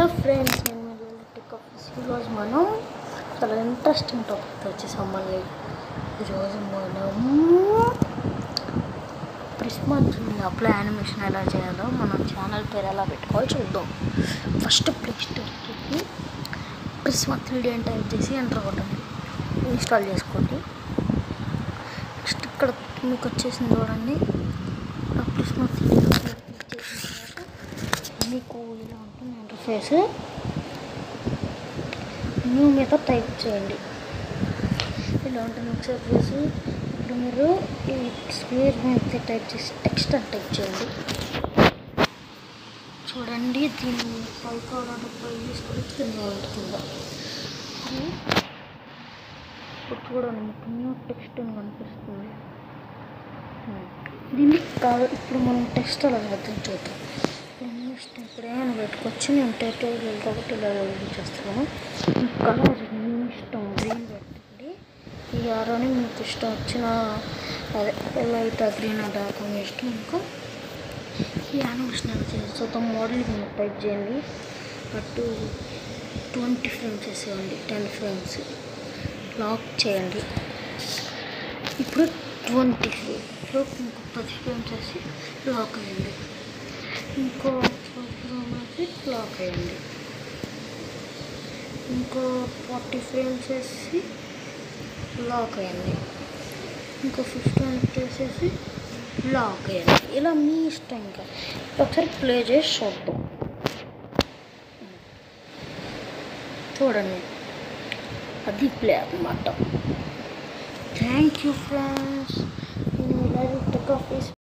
friends నేను మీ tech office ఈరోజు మనం చాలా ఇంట్రెస్టింగ్ టాపిక్ వచ్చేసాం మళ్ళీ ఈరోజు మనం ప్రిస్మా అప్లై యానిమేషన్ ఎలా చేయాలో మనం ఛానల్ పేరు ఎలా పెట్టుకోవాలో చూద్దాం ఫస్ట్ ప్లే స్టోర్కి ప్రిస్మా త్రీ డీ అని టైప్ చేసి ఎంటర్ కొట్టండి ఇన్స్టాల్ చేసుకోండి నెక్స్ట్ ఇక్కడ మీకు వచ్చేసింది చూడండి ఆ ప్రిస్మా త్రీ డీ క్లిక్ చేసిన తర్వాత మీకు ఇలా ఉంటుంది ఇంటర్ఫేస్ న్యూ మీద టైప్ చేయండి ఇలా ఉంటుంది ఒకసారి చేసి ఇప్పుడు మీరు ఈ స్క్వేర్ మీద టైప్ చేసి టెక్స్ట్ అని టైప్ చేయండి చూడండి దీన్ని పైకి అవడానికి పై తీసుకొని కింద ఉంటుందా ఇప్పుడు చూడండి మీకు న్యూ టెక్స్ట్ అని కనిపిస్తుంది దీన్ని కాదు ఇప్పుడు మనం టెక్స్ట్ అలా అర్థం చూద్దాం ఇప్పుడు మీ ఇష్టం ఇప్పుడు ఏమైనా పెట్టుకోవచ్చు నేను టెక్టోరియల్ కాబట్టి ఇలా యూజ్ చేస్తున్నాను కలర్ మీ ఇష్టం గ్రీన్ పెట్టండి ఈ ఆరోని మీకు ఇష్టం వచ్చిన అదే లైట్ గ్రీన్ డార్క్ మీ ఇష్టం ఇంకా ఈ యానిమేషన్ ఎలా చేయాలి చూద్దాం మోడల్ మీరు టైప్ చేయండి అటు ట్వంటీ ఫ్రేమ్స్ వేసేయండి టెన్ ఫ్రేమ్స్ లాక్ చేయండి ఇప్పుడు ట్వంటీ ఫ్రేమ్ ఇప్పుడు ఇంకో పది ఫ్రేమ్స్ వేసి లాక్ అయ్యండి ఇంకో పది ఫ్రేమ్ వేసి లాక్ అయ్యండి ఇంకో ఫార్టీ ఫ్రేమ్స్ వేసి లాక్ అయ్యండి ఇంకో ఫిఫ్టీన్ వేసేసి లాక్ అయ్యండి ఇలా మీ ఇష్టం ఇంకా ఒకసారి ప్లే చేసి చూద్దాం చూడండి అది ప్లే అన్నమాట థ్యాంక్ యూ ఫ్రెండ్స్ నేను ఇలా టెక్ ఆఫీస్